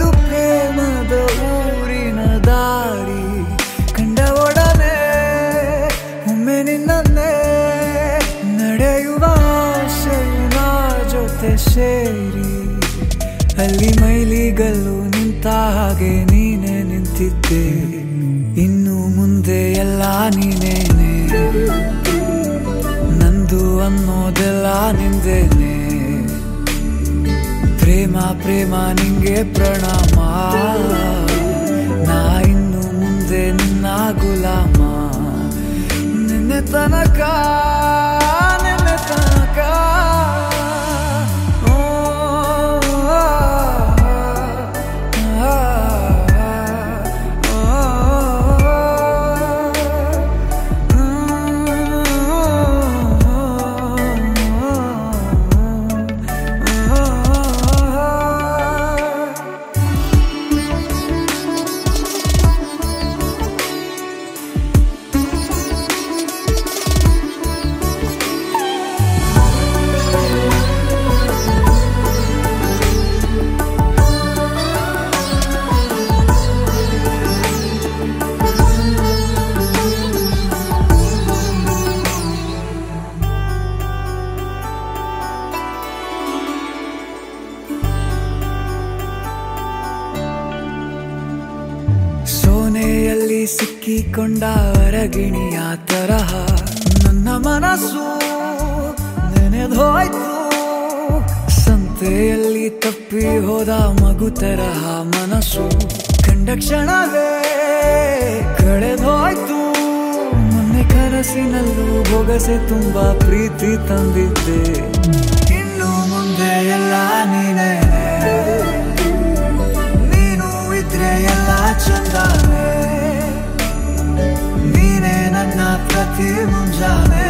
ಇದು ಪ್ರೇಮದ ಊರಿನ ದಾರಿ ಕಂಡ ಒಡನೆ ಒಮ್ಮೆ ನಿನ್ನನ್ನೇ ನಡೆಯುವ ಆಸೆಯ ಜೊತೆ ಸೇರಿ ಅಲ್ಲಿ ಮೈಲಿಗಲ್ಲು ನಿಂತ ಹಾಗೆ ನೀನೆ ನಿಂತಿದ್ದೆ ಇನ್ನು ಮುಂದೆ ಎಲ್ಲ ನೀನೇನೆ ನಂದು ಅನ್ನೋದೆಲ್ಲ ನಿಂದೇನೆ ಪ್ರೇಮ ಪ್ರೇಮ ನಿಂಗೆ ಪ್ರಣಾಮ ನಾ ಇನ್ನು ಮುಂದೆ ನಿನ್ನ ಗುಲಾಮ ನಿನ್ನೆ ತನಕ ನಿನ್ನೆ ತನಕ ಓ, ಆ, ಆ, ಆ, ಆ, ಸೋನೆಯಲ್ಲಿ ಸಿಕ್ಕಿಕೊಂಡ ಅರಗಿಣಿಯ ತರಹ ನನ್ನ ಮನಸ್ಸು ನೆನೆದೋಯ್ತು ಸಂತೆಯಲ್ಲಿ ತಪ್ಪಿ ಹೋದ ಮಗು ತರಹ ಮನಸ್ಸು ಕಂಡ ಕ್ಷಣವೇ ಕಳೆದೋಯ್ತು ಮೊನ್ನೆ ಕನಸಿನಲ್ಲೂ ಬೊಗಸೆ ತುಂಬಾ ಪ್ರೀತಿ ತಂದಿದ್ದೆ ಇನ್ನು ಮುಂದೆ ಎಲ್ಲ ನೀನೇ ನೀನು ಇದ್ರೆ ಎಲ್ಲ ಚಂದಾನೆ ನೀನೇ ನನ್ನ ಪ್ರತಿ ಮುಂಜಾನೆ